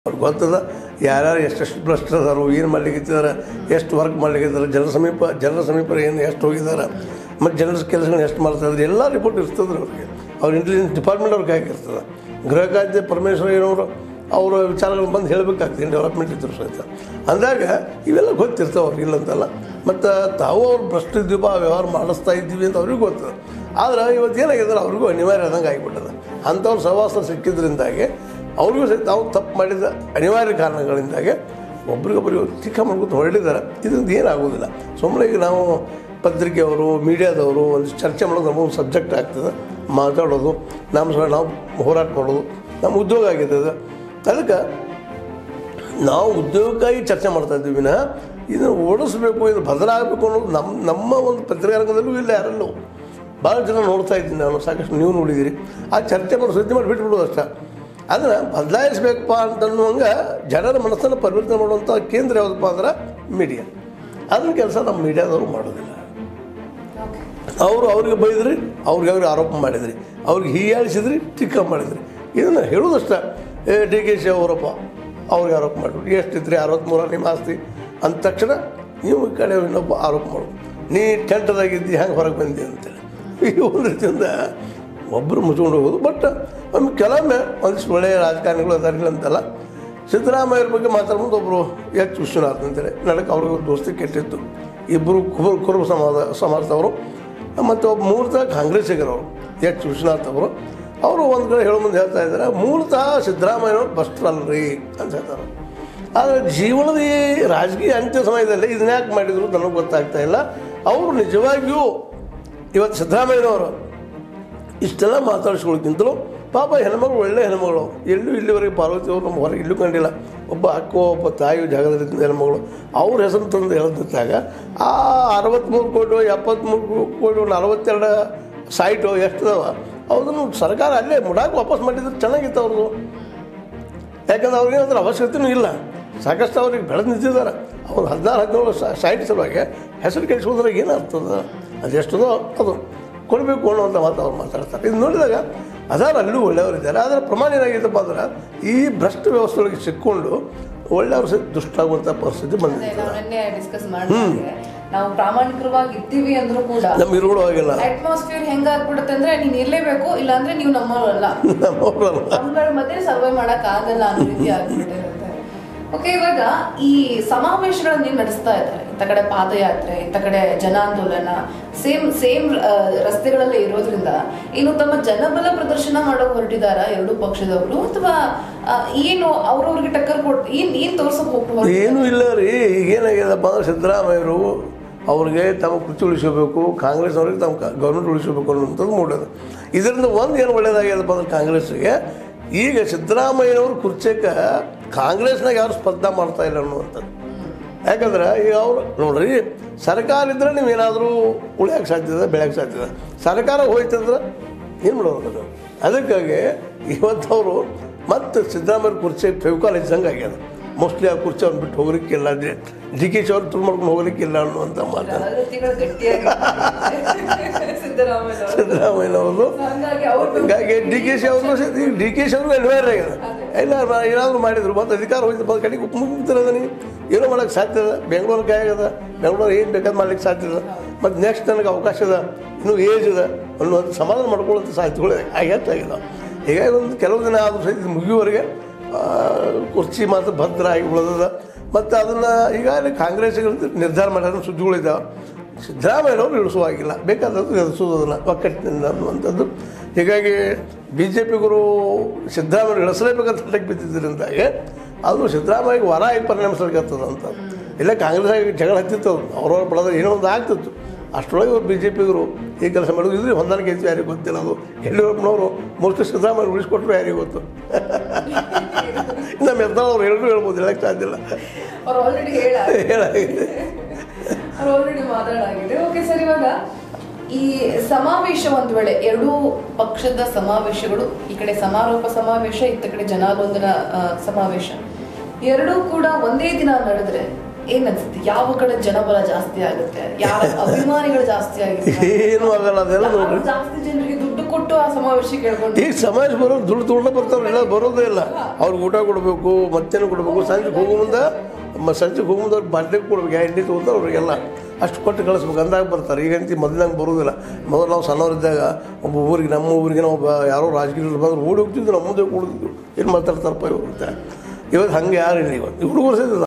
ಅವ್ರಿಗೆ ಗೊತ್ತದ ಯಾರ್ಯಾರು ಎಷ್ಟೆಷ್ಟು ಭ್ರಷ್ಟದಾರು ಏನು ಮಾಡ್ಲಿಕ್ಕಿದ್ದಾರೆ ಎಷ್ಟು ವರ್ಕ್ ಮಾಡ್ಲಿಕ್ಕಿದ್ದಾರೆ ಜನರ ಸಮೀಪ ಜನರ ಸಮೀಪ ಏನು ಎಷ್ಟು ಹೋಗಿದ್ದಾರೆ ಮತ್ತು ಜನರ ಕೆಲಸಗಳನ್ನ ಎಷ್ಟು ಮಾಡ್ತಾರೆ ಎಲ್ಲ ರಿಪೋರ್ಟ್ ಇರ್ತದೆ ಅವ್ರಿಗೆ ಅವ್ರ ಇಂಟೆಲಿಜೆನ್ಸ್ ಡಿಪಾರ್ಟ್ಮೆಂಟ್ ಅವ್ರಿಗೆ ಹಾಕಿರ್ತದೆ ಗೃಹ ಖಾತೆ ಪರಮೇಶ್ವರಯ್ಯನವರು ಅವರ ವಿಚಾರಗಳನ್ನ ಬಂದು ಹೇಳಬೇಕಾಗ್ತದೆ ಡೆವಲಪ್ಮೆಂಟ್ ಇದ್ರು ಸಹಿತ ಅಂದಾಗ ಇವೆಲ್ಲ ಗೊತ್ತಿರ್ತಾವೆ ಅವ್ರಿಗೆ ಇಲ್ಲಂತಲ್ಲ ಮತ್ತು ತಾವು ಅವ್ರು ಭ್ರಷ್ಟ ಇದ್ದೀವಿ ವ್ಯವಹಾರ ಮಾಡಿಸ್ತಾ ಇದ್ದೀವಿ ಅಂತ ಅವ್ರಿಗೂ ಗೊತ್ತದ ಆದ್ರೆ ಇವತ್ತು ಏನಾಗಿದೆ ಅವ್ರಿಗೂ ಅನಿವಾರ್ಯ ಆದಂಗೆ ಆಗಿಬಿಟ್ಟದ ಅಂಥವ್ರು ಸಹವಾಸ ಸಿಕ್ಕಿದ್ರಿಂದಾಗಿ ಅವ್ರಿಗೂ ಸಹಿತ ತಾವು ತಪ್ಪು ಮಾಡಿದ ಅನಿವಾರ್ಯ ಕಾರಣಗಳಿಂದಾಗೆ ಒಬ್ರಿಗೊಬ್ಬರಿಗೆ ಟೀಕಾ ಮಾಡ್ಕೊತ ಹೊರಡಿದ್ದಾರೆ ಇದರಿಂದ ಏನಾಗೋದಿಲ್ಲ ಸುಮ್ಮನೆ ಈಗ ನಾವು ಪತ್ರಿಕೆಯವರು ಮೀಡಿಯಾದವರು ಒಂದು ಚರ್ಚೆ ಮಾಡೋದು ನಮಗೊಂದು ಸಬ್ಜೆಕ್ಟ್ ಆಗ್ತದೆ ಮಾತಾಡೋದು ನಮ್ಮ ಸಹ ನಾವು ಹೋರಾಟ ಮಾಡೋದು ನಮ್ಮ ಉದ್ಯೋಗ ಆಗಿದೆ ಅದು ಅದಕ್ಕೆ ನಾವು ಉದ್ಯೋಗಕ್ಕಾಗಿ ಚರ್ಚೆ ಮಾಡ್ತಾ ಇದ್ದೀವಿ ವಿನಃ ಇದನ್ನು ಓಡಿಸ್ಬೇಕು ಇದು ಬದಲಾಗಬೇಕು ಅನ್ನೋದು ನಮ್ಮ ನಮ್ಮ ಒಂದು ಪತ್ರಿಕಾರಂಗದಲ್ಲೂ ಇಲ್ಲ ಯಾರಲ್ಲೂ ಭಾಳ ಜನ ನೋಡ್ತಾ ಇದ್ದೀನಿ ನಾನು ಸಾಕಷ್ಟು ನೀವು ನೋಡಿದ್ದೀರಿ ಆ ಚರ್ಚೆ ಮಾಡಿ ಸುದ್ದಿ ಮಾಡಿ ಬಿಟ್ಬಿಡೋದು ಅಷ್ಟೇ ಅದನ್ನು ಬದಲಾಯಿಸ್ಬೇಕಪ್ಪ ಅಂತನ್ನುವಂಗೆ ಜನರ ಮನಸ್ಸನ್ನು ಪರಿವರ್ತನೆ ಮಾಡುವಂಥ ಕೇಂದ್ರ ಯಾವುದಪ್ಪ ಅಂದ್ರೆ ಮೀಡಿಯಾ ಅದನ್ನ ಕೆಲಸ ನಮ್ಮ ಮೀಡಿಯಾದವರು ಮಾಡೋದಿಲ್ಲ ಅವರು ಅವ್ರಿಗೆ ಬೈದ್ರಿ ಅವ್ರಿಗೆ ಅವ್ರಿಗೆ ಆರೋಪ ಮಾಡಿದ್ರಿ ಅವ್ರಿಗೆ ಹೀಯಾಳಿಸಿದ್ರಿ ಟೀಕಾ ಮಾಡಿದ್ರಿ ಇದನ್ನು ಹೇಳೋದಷ್ಟ ಏ ಡಿ ಕೆ ಶಿ ಅವರಪ್ಪ ಅವ್ರಿಗೆ ಆರೋಪ ಮಾಡಿದ್ರು ಎಷ್ಟಿದ್ರಿ ಅರವತ್ತ್ಮೂರ ನಿಮ್ಮ ಆಸ್ತಿ ಅಂದ ತಕ್ಷಣ ನೀವು ಈ ಕಡೆ ಇನ್ನೊಬ್ಬ ಆರೋಪ ಮಾಡೋದು ನೀ ಟೆಂಟದಾಗಿದ್ದಿ ಹೆಂಗೆ ಹೊರಗೆ ಬಂದಿ ಅಂತೇಳಿ ಈ ಒಂದು ರೀತಿಯಿಂದ ಒಬ್ಬರು ಮುಚ್ಕೊಂಡು ಹೋಗೋದು ಬಟ್ ಒಮ್ಮೆ ಕೆಲವೊಮ್ಮೆ ಒಂದಿಷ್ಟು ಒಳ್ಳೆಯ ರಾಜಕಾರಣಿಗಳು ಅದಾರಿಲ್ಲ ಅಂತಲ್ಲ ಸಿದ್ದರಾಮಯ್ಯರ ಬಗ್ಗೆ ಮಾತಾಡ್ಬೋದು ಒಬ್ಬರು ಎಚ್ ವಿಶ್ವನಾಥ್ ಅಂತೇಳಿ ನಡಕ್ಕೆ ಅವ್ರಿಗೆ ದೋಸ್ತಿ ಕೆಟ್ಟಿತ್ತು ಇಬ್ಬರು ಕುಬರ್ ಕುರುಬ ಸಮಾಜ ಸಮಾಜದವರು ಮತ್ತು ಒಬ್ಬ ಮೂಲತಃ ಕಾಂಗ್ರೆಸ್ಸಿಗರವರು ಎಚ್ ವಿಶ್ವನಾಥ್ ಅವರು ಅವರು ಒಂದು ಕಡೆ ಹೇಳೋ ಮುಂದೆ ಹೇಳ್ತಾ ಇದ್ದಾರೆ ಮೂಲತಃ ಸಿದ್ದರಾಮಯ್ಯನವ್ರು ಬಸ್ಟ್ರಲ್ರಿ ಅಂತ ಹೇಳ್ತಾರೆ ಆದರೆ ಜೀವನದ ಈ ರಾಜಕೀಯ ಅಂತ್ಯ ಸಮಯದಲ್ಲಿ ಇದನ್ನ ಯಾಕೆ ಮಾಡಿದ್ರು ನನಗೆ ಗೊತ್ತಾಗ್ತಾ ಇಲ್ಲ ಅವರು ನಿಜವಾಗಿಯೂ ಇವತ್ತು ಸಿದ್ದರಾಮಯ್ಯನವರು ಇಷ್ಟೆಲ್ಲ ಮಾತಾಡಿಸ್ಕೊಳ್ಳೋಕ್ಕಿಂತಲೂ ಪಾಪ ಹೆಣ್ಮಗಳು ಒಳ್ಳೆ ಹೆಣ್ಮಗಳು ಎಲ್ಲೂ ಇಲ್ಲಿವರೆಗೆ ಪಾರ್ವತಿ ಅವರು ನಮ್ಮ ಹೊರಗೆ ಇಲ್ಲೂ ಕಂಡಿಲ್ಲ ಒಬ್ಬ ಅಕ್ಕ ಒಬ್ಬ ತಾಯಿ ಜಾಗದಲ್ಲಿ ಹೆಣ್ಮಗಳು ಅವ್ರ ಹೆಸರು ತಂದು ಹೇಳ್ತಿದ್ದಾಗ ಆ ಅರವತ್ತ್ಮೂರು ಕೋಟಿ ಎಪ್ಪತ್ತ್ಮೂರು ಕೋಟಿ ನಲವತ್ತೆರಡು ಸೈಟು ಎಷ್ಟಿದಾವ ಅದನ್ನು ಸರ್ಕಾರ ಅಲ್ಲೇ ಮುಡಾಕ್ ವಾಪಸ್ ಮಾಡಿದ್ರೆ ಚೆನ್ನಾಗಿತ್ತು ಅವ್ರದ್ದು ಯಾಕಂದ್ರೆ ಅವ್ರಿಗೆ ಅದ್ರ ಅವಶ್ಯಕತೆಯೂ ಇಲ್ಲ ಸಾಕಷ್ಟು ಅವ್ರಿಗೆ ಬೆಳೆದು ನಿಂತಿದ್ದಾರೆ ಅವ್ರು ಹದಿನಾರು ಹದಿನೇಳು ಸೈಟ್ ಸಲುವಾಗಿ ಹೆಸರು ಕೆಡಿಸೋದ್ರಾಗ ಏನು ಅರ್ಥದ ಅದೆಷ್ಟದೋ ಅದು ಕೊಡಬೇಕು ಅನ್ನುವಂಥ ಮಾತು ಅವ್ರು ಮಾತಾಡ್ತಾರೆ ಇದು ನೋಡಿದಾಗ ಅದಾರ ಅಲ್ಲೂ ಒಳ್ಳೆಯವರಿದ್ದಾರೆ ಆದರೆ ಪ್ರಮಾಣ ಏನಾಗಿತ್ತಪ್ಪ ಅಂದ್ರೆ ಈ ಭ್ರಷ್ಟ ವ್ಯವಸ್ಥೆ ಒಳಗೆ ಸಿಕ್ಕೊಂಡು ಒಳ್ಳೆಯವ್ರು ಸಹ ದುಷ್ಟಾಗುವಂಥ ಪರಿಸ್ಥಿತಿ ಅದೇ ಬಂದಿದೆ ನಾವು ನಿನ್ನೆ ಡಿಸ್ಕಸ್ ಮಾಡಿದ್ರೆ ನಾವು ಪ್ರಾಮಾಣಿಕವಾಗಿ ಇರ್ತೀವಿ ಅಂದ್ರೂ ಕೂಡ ನಮ್ಮ ಇರುಗಳು ಆಗಿಲ್ಲ ಅಟ್ಮಾಸ್ಫಿಯರ್ ಹೆಂಗಾಗ್ಬಿಡುತ್ತೆ ಅಂದ್ರೆ ನೀನ್ ಇರ್ಲೇಬೇಕು ಇಲ್ಲಾಂದ್ರೆ ನೀವು ನಮ್ಮವರಲ್ಲ ನಮ್ಮವ್ರಲ್ಲ ನಮ್ಗಳ ಮಧ್ಯೆ ಸರ್ವೈ ಮಾಡಕ್ ಆಗಲ್ಲ ಅನ್ನೋ ರೀತಿ ಆಗ್ಬಿಟ್ಟಿರುತ್ತೆ ಓಕೆ ಇವಾಗ ಈ ಸಮಾವೇಶಗಳನ್ನ ನೀವು ನಡೆಸ್ತಾ ಇದ್ದಾರೆ ಇಂಥ ಕಡೆ ಪಾದಯಾತ್ರೆ ಇಂಥ ಕಡೆ ಜನಾಂದೋಲನ ಸೇಮ್ ಸೇಮ್ ರಸ್ತೆಗಳಲ್ಲೇ ಇರೋದ್ರಿಂದ ಏನು ತಮ್ಮ ಜನಬಲ ಪ್ರದರ್ಶನ ಮಾಡೋಕೆ ಹೊರಟಿದಾರ ಎರಡು ಪಕ್ಷದವರು ಅಥವಾ ಆ, ಏನು ಅವ್ರವ್ರಿಗೆ ಟಕ್ಕರ್ ಕೊಟ್ಟು ಏನ್ ಏನ್ ತೋರ್ಸಕ್ ಹೋಗ್ತಾರೆ ಏನೂ ಇಲ್ಲ ರೀ ಈಗೇನಾಗ್ಯದಪ್ಪ ಅಂದ್ರೆ ಸಿದ್ದರಾಮಯ್ಯರು ಅವ್ರಿಗೆ ತಮ್ಮ ಕುರ್ಚಿ ಉಳಿಸಬೇಕು ಕಾಂಗ್ರೆಸ್ ಅವ್ರಿಗೆ ತಮ್ಮ ಗೌರ್ಮೆಂಟ್ ಉಳಿಸಬೇಕು ಅನ್ನೋಂಥದ್ದು ಮೂಡೋದು ಇದರಿಂದ ಒಂದು ಏನು ಒಳ್ಳೇದಾಗ್ಯದಪ್ಪ ಅಂದ್ರೆ ಕಾಂಗ್ರೆಸ್ಸಿಗೆ ಈಗ ಸಿದ್ದರಾಮಯ್ಯನವ್ರ ಕುರ್ಚಕ್ಕೆ ಕಾಂಗ್ರೆಸ್ನಾಗ ಯಾರು ಸ್ಪರ್ಧೆ ಮಾಡ್ತಾ ಇಲ್ಲ ಅನ್ನುವಂಥದ್ದು ಯಾಕಂದ್ರೆ ಈಗ ಅವ್ರು ನೋಡ್ರಿ ಸರ್ಕಾರ ಇದ್ರೆ ನೀವೇನಾದರೂ ಉಳಿಯೋಕೆ ಸಾಧ್ಯದ ಬೆಳೆಯೋಕೆ ಸಾಧ್ಯದ ಸರ್ಕಾರ ಹೋಯ್ತಂದ್ರೆ ಏನು ಮಾಡೋದು ಅದು ಅದಕ್ಕಾಗಿ ಇವತ್ತು ಅವರು ಮತ್ತೆ ಸಿದ್ದರಾಮಯ್ಯ ಕುರ್ಚಿ ಫೆವಿಕಾಲ್ ಹಚ್ಚಂಗೆ ಆಗ್ಯದ ಮೋಸ್ಟ್ಲಿ ಆ ಕುರ್ಚಿ ಅವ್ರು ಬಿಟ್ಟು ಹೋಗ್ಲಿಕ್ಕಿಲ್ಲ ಡಿ ಕೆ ಶಿ ಅವ್ರು ತುಂಬ ಮಾಡ್ಕೊಂಡು ಹೋಗ್ಲಿಕ್ಕಿಲ್ಲ ಅನ್ನುವಂಥ ಮಾತು ರಾಜಕೀಯಗಳು ಗಟ್ಟಿಯಾಗಿ ಸಿದ್ದರಾಮಯ್ಯ ಅವರು. ಸಿದ್ದರಾಮಯ್ಯನವರು ಹಂಗಾಗಿ ಅವ್ರು ಹೀಗಾಗಿ ಡಿ ಕೆ ಶಿ ಅವರು ಡಿ ಕೆ ಶಿ ಅವ್ರಿಗೆ ಅನಿವಾರ್ಯ ಆಗ್ಯದ ಇಲ್ಲ ನಾ ಏನಾದರೂ ಮಾಡಿದ್ರು ಮತ್ತು ಅಧಿಕಾರ ಹೋಯ್ತು ಬಂದು ಕಡೆಗೆ ಮುಗಿತಿರೋದ ನೀವು ಏನೋ ಮಾಡೋಕ್ಕೆ ಸಾಧ್ಯ ಇದೆ ಬೆಂಗಳೂರು ಆಗ್ಯದ ಬೆಂಗಳೂರು ಏನು ಬೇಕಾದ್ರೆ ಮಾಡ್ಲಿಕ್ಕೆ ಸಾಧ್ಯ ಇದೆ ಮತ್ತು ನೆಕ್ಸ್ಟ್ ನನಗೆ ಅವಕಾಶ ಇದೆ ಇನ್ನೂ ಏಜ್ ಇದೆ ಅನ್ನುವಂಥ ಸಮಾಧಾನ ಮಾಡ್ಕೊಳ್ಳೋಂಥ ಸಾಧ್ಯತೆಗಳು ಹೆಚ್ಚಾಗಿದೆ ಹೀಗಾಗಿ ಒಂದು ಕೆಲವು ದಿನ ಆದರೂ ಸಹಿತ ಇದು ಮುಗಿಯುವವರೆಗೆ ಆ, ಕುರ್ಚಿ ಮಾತ್ರ ಭದ್ರ ಆಗಿ ಉಳಿದದ ಮತ್ತು ಅದನ್ನು ಈಗಾಗಲೇ ಕಾಂಗ್ರೆಸ್ಗಳು ನಿರ್ಧಾರ ಮಾಡಿರೋ ಸುದ್ದಿಗಳಿದ್ದಾವೆ ಸಿದ್ದರಾಮಯ್ಯನವರು ಇಳಿಸುವಾಗಿಲ್ಲ ಬೇಕಾದದ್ದು ಎದುರಿಸೋದನ್ನು ಒಕ್ಕಟ್ಟಿನಿಂದ ಅನ್ನುವಂಥದ್ದು ಹೀಗಾಗಿ ಬಿ ಜೆ ಪಿಗರು ಸಿದ್ದರಾಮಯ್ಯ ಇಳಿಸಲೇಬೇಕಂತ ಹಠಕ್ಕೆ ಬಿದ್ದಿದ್ದರಿಂದಾಗಿ ಅದು ಸಿದ್ದರಾಮಯ್ಯಗೆ ವರ ಆಗಿ ಪರಿಣಮಿಸ್ಲಿಕ್ಕತ್ತದ ಅಂತ ಇಲ್ಲ ಕಾಂಗ್ರೆಸ್ ಆಗಿ ಜಗಳ ಹತ್ತಿತ್ತು ಅವ್ರವ್ರ ಬಳದ ಏನೋ ಒಂದು ಆಗ್ತಿತ್ತು ಅಷ್ಟರೊಳಗೆ ಇವ್ರು ಬಿ ಜೆ ಪಿಗರು ಈ ಕೆಲಸ ಮಾಡೋದು ಇದ್ರೆ ಹೊಂದಾಣಿಕೆ ಐತಿ ಯಾರಿಗೂ ಗೊತ್ತಿಲ್ಲ ಅದು ಯಡಿಯೂರಪ್ಪನವರು ಮೋಸ್ಟ್ಲಿ ಸಿದ್ದರಾಮಯ್ಯ ಉಳಿಸ್ಕೊಟ್ರು ಯಾರಿಗೂ ಗೊತ್ತು ನಮ್ಮ ಎದ್ದಾಳವ್ರು ಹೇಳಿದ್ರು ಹೇಳ್ಬೋದು ಹೇಳಕ್ಕೆ ಸಾಧ್ಯ ಇಲ್ಲ ಅವ್ರು ಆಲ್ರೆಡಿ ಹೇಳ ಹೇಳಾಗಿದೆ ಅವ್ರು ಆಲ್ರೆಡಿ ಮಾತಾಡಾಗಿದೆ ಓಕೆ ಸರ್ ಇವಾಗ ಈ ಸಮಾವೇಶ ಒಂದ್ ವೇಳೆ ಎರಡೂ ಪಕ್ಷದ ಸಮಾವೇಶಗಳು ಈ ಕಡೆ ಸಮಾರೋಪ ಸಮಾವೇಶ ಇತ್ತ ಕಡೆ ಜನಾಲೋದನ ಆ, ಸಮಾವೇಶ ಎರಡೂ ಕೂಡ ಒಂದೇ ದಿನ ನಡೆದ್ರೆ ಏನ್ ಅನ್ಸುತ್ತೆ ಯಾವ ಕಡೆ ಜನಬಲ ಜಾಸ್ತಿ ಆಗುತ್ತೆ ಯಾರ ಅಭಿಮಾನಿಗಳು ಜಾಸ್ತಿ ಆಗುತ್ತೆ ಏನೂ ಆಗಲ್ಲ ಅದೆಲ್ಲ ನೋಡ್ರಿ ಜಾಸ್ತಿ ಜನರಿಗೆ ದುಡ್ಡು ಕೊಟ್ಟು ದುಡ್ಡು ಆ ಸಮಾವೇಶಕ್ಕೆ ಕೇಳ್ಕೊಂಡು ಈಗ ಸಮಾಜ ಬರೋರು ದುಡ್ಡು ತೊಗೊಂಡು ಬರ್ತಾವ್ರು ಎಲ್ಲ ಬರೋದೇ ಇಲ್ಲ ಅವ್ರಿಗೆ ಊಟ ಕೊಡಬೇಕು ಮತ್ತೇನು ಕೊಡಬೇಕು ಸಂಜೆಗೆ ಹೋಗೋ ಮುಂದೆ ಮ ಸಂಜೆಗೆ ಹೋಗೋ ಮುಂದೆ ಅವ್ರು ಬಾಟ್ಲಿಗೆ ಕೊಡ್ಬೇಕು ಎಣ್ಣೆ ತೊಗೊಂಡು ಅವ್ರಿಗೆಲ್ಲ ಅಷ್ಟು ಕೊಟ್ಟು ಕಳಿಸ್ಬೇಕು ಅಂದಾಗ ಬರ್ತಾರೆ ಈಗಂತ ಮೊದಲಂಗೆ ಬರೋದಿಲ್ಲ ಮೊದಲು ನಾವು ಸಣ್ಣವರಿದ್ದಾಗ ಒಬ್ಬ ಊರಿಗೆ ನಮ್ಮ ಊರಿಗೆ ಒಬ್ಬ ಯಾರೋ ರಾಜಕೀಯ ಬಂದ್ರೆ ಓಡಿ ಹೋಗ್ತಿದ್ರು ನಮ್ಮ ಮುಂದೆ ಕೂಡ್ತಿದ್ರು ಏನು ಮಾತಾಡ್ತಾರಪ್ಪ ಇವರು ಅಂತ ಇವತ್ತು ಹಂಗೆ ಯಾರಿಲ್ಲ ಇವತ್ತು ಹುಡುಗರು ಸಹಿತ